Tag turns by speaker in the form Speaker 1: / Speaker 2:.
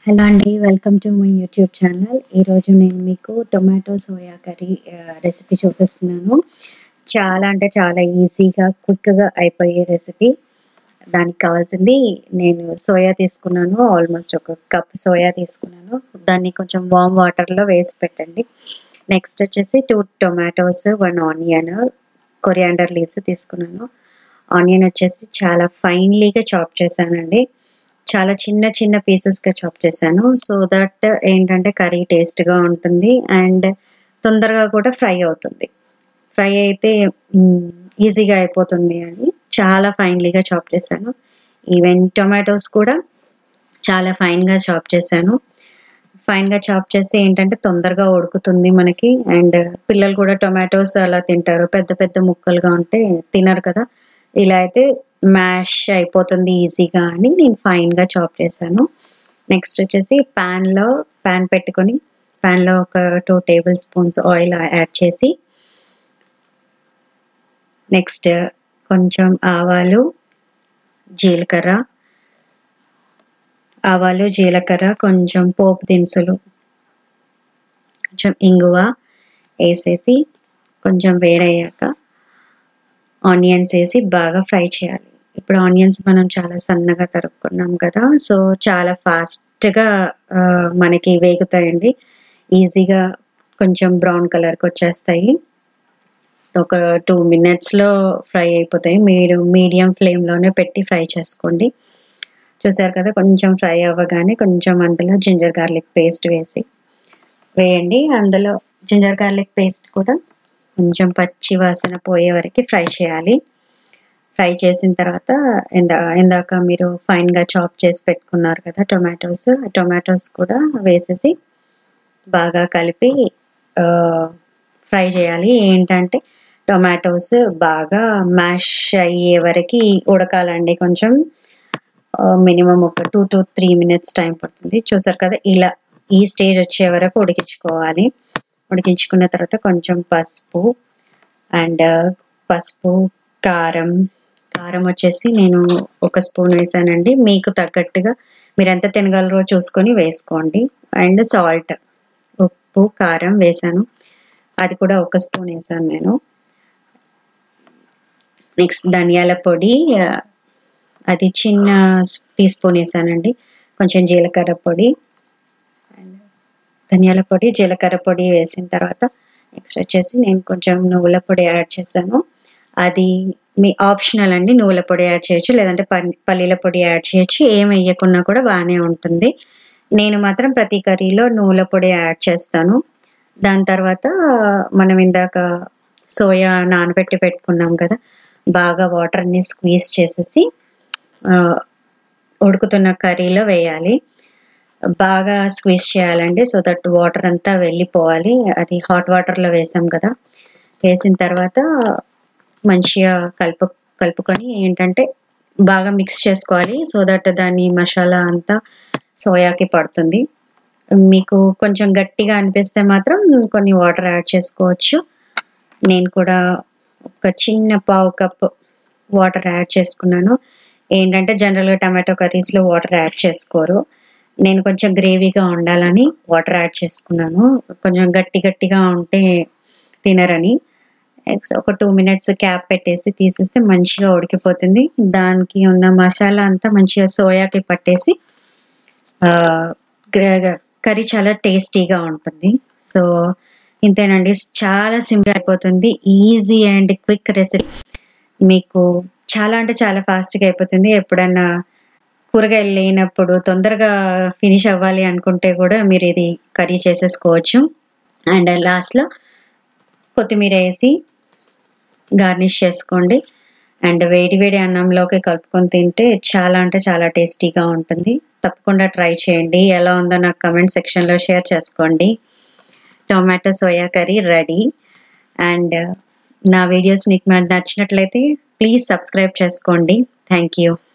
Speaker 1: hello అండి welcome to my YouTube channel ఈరోజు నేను మీకు టొమాటో సోయా కర్రీ రెసిపీ చూపిస్తున్నాను చాలా అంటే చాలా ఈజీగా క్విక్గా అయిపోయే రెసిపీ దానికి కావాల్సింది నేను సోయా తీసుకున్నాను ఆల్మోస్ట్ ఒక కప్ సోయా తీసుకున్నాను దాన్ని కొంచెం వామ్ వాటర్లో వేసి పెట్టండి నెక్స్ట్ వచ్చేసి two tomatoes one onion coriander leaves తీసుకున్నాను ఆనియన్ వచ్చేసి చాలా ఫైన్లీగా చాప్ చేశానండి చాలా చిన్న చిన్న పీసెస్గా చాప్ చేశాను సో దట్ ఏంటంటే కర్రీ టేస్ట్గా ఉంటుంది అండ్ తొందరగా కూడా ఫ్రై అవుతుంది ఫ్రై అయితే ఈజీగా అయిపోతుంది అని చాలా ఫైన్లీగా చాప్ చేశాను ఈవెన్ టొమాటోస్ కూడా చాలా ఫైన్గా చాప్ చేశాను ఫైన్గా చాప్ చేస్తే ఏంటంటే తొందరగా ఉడుకుతుంది మనకి అండ్ పిల్లలు కూడా టొమాటోస్ అలా తింటారు పెద్ద పెద్ద ముక్కలుగా ఉంటే తినరు కదా ఇలా అయితే మ్యాష్ అయిపోతుంది ఈజీగా అని నేను ఫైన్గా చాప్ చేశాను నెక్స్ట్ వచ్చేసి ప్యాన్లో ప్యాన్ పెట్టుకొని ప్యాన్లో ఒక two tablespoons oil add చేసి నెక్స్ట్ కొంచెం ఆవాలు జీలకర్ర ఆవాలు జీలకర్ర కొంచెం పోపు దినుసులు కొంచెం ఇంగువ వేసేసి కొంచెం వేడయ్యాక ఆనియన్స్ వేసి బాగా ఫ్రై చేయాలి ఇప్పుడు ఆనియన్స్ మనం చాలా సన్నగా తరుక్కున్నాం కదా సో చాలా ఫాస్ట్గా మనకి వేగుతాయండి ఈజీగా కొంచెం బ్రౌన్ కలర్కి వచ్చేస్తాయి ఒక టూ మినిట్స్లో ఫ్రై అయిపోతాయి మీరు మీడియం ఫ్లేమ్లోనే పెట్టి ఫ్రై చేసుకోండి చూసారు కదా కొంచెం ఫ్రై అవ్వగానే కొంచెం అందులో జింజర్ గార్లిక్ పేస్ట్ వేసి వేయండి అందులో జింజర్ గార్లిక్ పేస్ట్ కూడా కొంచెం పచ్చి వాసన పోయే వరకు ఫ్రై చేయాలి ఫ్రై చేసిన తర్వాత ఇందా ఇందాక మీరు ఫైన్గా చాప్ చేసి పెట్టుకున్నారు కదా టొమాటోస్ టొమాటోస్ కూడా వేసేసి బాగా కలిపి ఫ్రై చేయాలి ఏంటంటే టొమాటోస్ బాగా మ్యాష్ అయ్యే వరకు ఉడకాలండి కొంచెం మినిమం ఒక two to three minutes time పడుతుంది చూసారు కదా ఇలా ఈ స్టేజ్ వచ్చే వరకు ఉడికించుకోవాలి ఉడికించుకున్న తర్వాత కొంచెం పసుపు అండ్ పసుపు కారం కారం వచ్చేసి నేను ఒక స్పూన్ వేసానండి మీకు తగ్గట్టుగా మీరు ఎంత తినగలరో చూసుకొని వేసుకోండి అండ్ సాల్ట్ ఉప్పు కారం వేసాను అది కూడా ఒక స్పూన్ వేసాను నేను నెక్స్ట్ ధనియాల పొడి అది చిన్న టీ స్పూన్ వేసానండి కొంచెం జీలకర్ర పొడి ధనియాల పొడి జీలకర్ర పొడి వేసిన తర్వాత నెక్స్ట్ వచ్చేసి నేను కొంచెం నువ్వుల పొడి యాడ్ చేశాను అది మీ ఆప్షనల్ అండి నువ్వుల పొడి యాడ్ చేయొచ్చు లేదంటే పల్లీల పొడి యాడ్ చేయొచ్చు ఏం వేయకున్నా కూడా బాగానే ఉంటుంది నేను మాత్రం ప్రతి కర్రీలో నువ్వుల పొడి యాడ్ చేస్తాను దాని తర్వాత మనం ఇందాక సోయా నానబెట్టి పెట్టుకున్నాం కదా బాగా వాటర్ని స్క్వీజ్ చేసేసి ఉడుకుతున్న కర్రీలో వేయాలి బాగా స్క్వీజ్ చేయాలండి సో దట్ వాటర్ అంతా వెళ్ళిపోవాలి అది హాట్ వాటర్లో వేసాం కదా వేసిన తర్వాత మంచిగా కలుపు కలుపుకొని ఏంటంటే బాగా మిక్స్ చేసుకోవాలి సో దట్ దాని మసాలా అంతా సోయాకి పడుతుంది మీకు కొంచెం గట్టిగా అనిపిస్తే మాత్రం కొన్ని వాటర్ యాడ్ చేసుకోవచ్చు నేను కూడా ఒక చిన్న పావు కప్ వాటర్ యాడ్ చేసుకున్నాను ఏంటంటే జనరల్గా టమాటో కర్రీస్లో వాటర్ యాడ్ చేసుకోరు నేను కొంచెం గ్రేవీగా ఉండాలని వాటర్ యాడ్ చేసుకున్నాను కొంచెం గట్టి గట్టిగా ఉంటే తినరని ఒక టూ మినిట్స్ క్యాప్ పెట్టేసి తీసేస్తే మంచిగా ఉడికిపోతుంది దానికి ఉన్న మసాలా అంతా మంచిగా సోయాకి పట్టేసి కర్రీ చాలా టేస్టీగా ఉంటుంది సో ఇంతేనండి చాలా సింపుల్ అయిపోతుంది ఈజీ అండ్ క్విక్ రెసిపీ మీకు చాలా అంటే చాలా ఫాస్ట్గా అయిపోతుంది ఎప్పుడన్నా కూరగాయలు లేనప్పుడు తొందరగా ఫినిష్ అవ్వాలి అనుకుంటే కూడా మీరు ఇది కర్రీ చేసేసుకోవచ్చు అండ్ లాస్ట్లో కొత్తిమీర వేసి గార్నిష్ చేసుకోండి అండ్ వేడి వేడి అన్నంలోకి కలుపుకొని తింటే చాలా అంటే చాలా టేస్టీగా ఉంటుంది తప్పకుండా ట్రై చేయండి ఎలా ఉందో నాకు కమెంట్ సెక్షన్లో షేర్ చేసుకోండి tomato soya curry ready and నా వీడియోస్ మీకు నచ్చినట్లయితే ప్లీజ్ సబ్స్క్రైబ్ చేసుకోండి థ్యాంక్ యూ